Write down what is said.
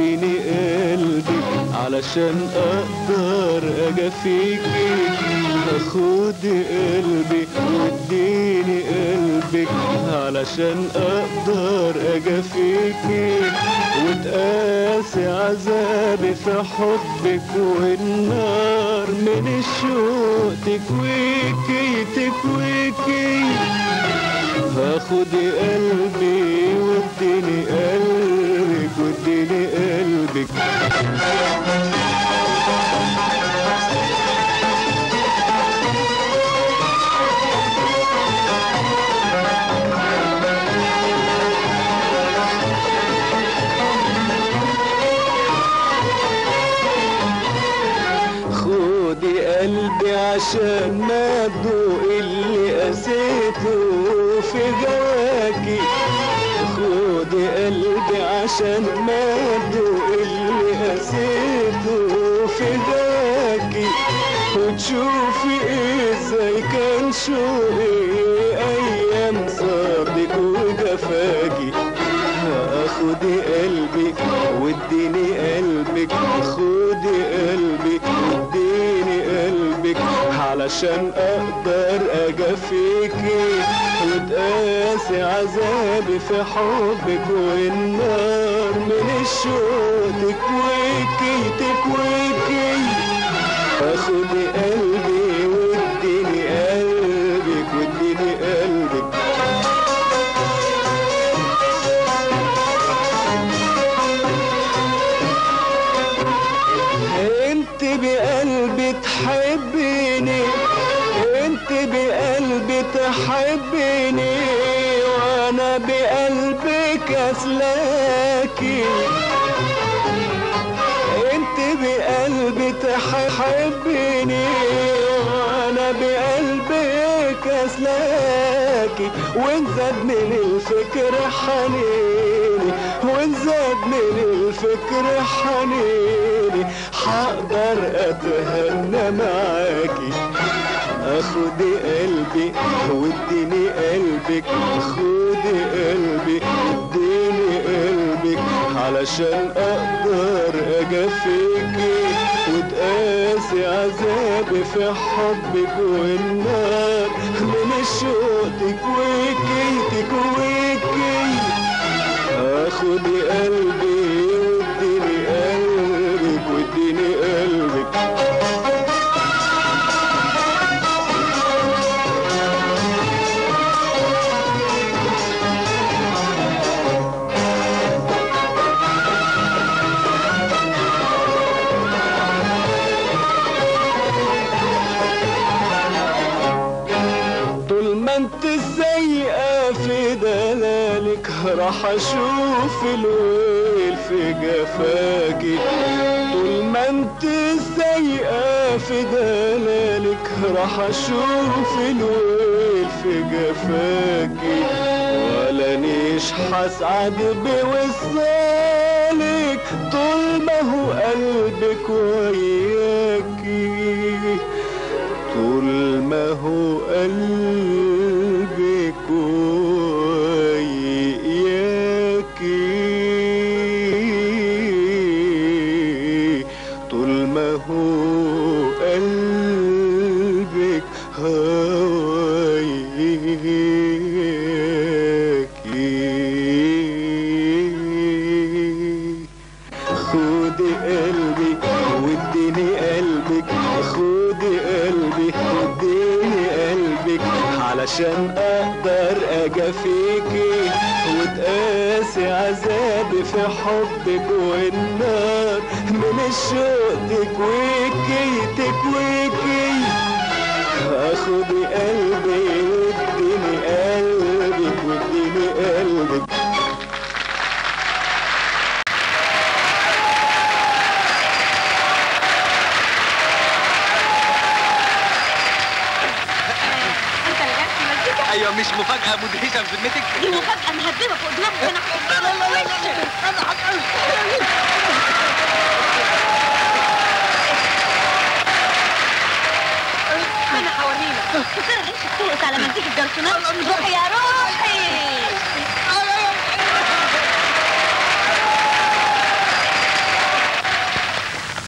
واديني قلبي علشان اقدر اجافيكي خدي قلبي واديني قلبك علشان اقدر اجافيكي وتقاسي عذابي في حبك والنار من الشوق تكويكي تكويكي هاخدي قلبي واديني قلبك واديني قلبك خدي قلبي عشان ما ادوق اللي قسيته في جواكي خدي قلبي عشان ما ادوق اللي قسيته في جواكي وتشوفي ازاي كان شوقي ايام صابك وجفاكي خدي قلبي واديني قلبك خدي قلبي واديني قلبك علشان اقدر اجافيكي وتقاسي عذابي في حبك والنار من الشوق تكويكي تكويكي خدي قلبي واديني قلبك واديني قلبك انت بقلبي تحبيني انت بقلبي تحبيني وانا بقلبك اسلاكي انت بقلبي تحبيني وانا بقلبك اسلاكي وان زاد من الفكر حنيني وان زاد من الفكر حنيني حقدر اتهنى معاكي خدي قلبي واديني قلبك خدي قلبي اديني قلبك علشان اقدر اجافيكي وتقاسي عذابي في حبك والنار من الشوق تكويكي تكويكي خدي قلبي واديني قلبك واديني قلبك طول ما انت سايقة في دلالك راح اشوف الويل في جفاكي طول ما انت سايقة في دلالك راح اشوف الويل في جفاكي ولا نيش حسعد بوصالك طول ما هو قلبك وياكي طول ما هو قلبك وياكي طول ما هو قلبك هواكي خدي قلبي واديني قلبك خدي قلبي واديني قلبك علشان اقدر اجافيكي وتقاسي عذابي في حبك والنار من الشوق تكويكي تكويكي خدي قلبي واديني قلبك واديني قلبك انت اللي جبت المزيكا ايوه مش مفاجاه مدهشه في ذمتك دي مفاجأة مهببة فوق دماغك انا هحطها في انا هوريلك فكرة عيش ترقص على مزيكا الجرسونات روح يا روح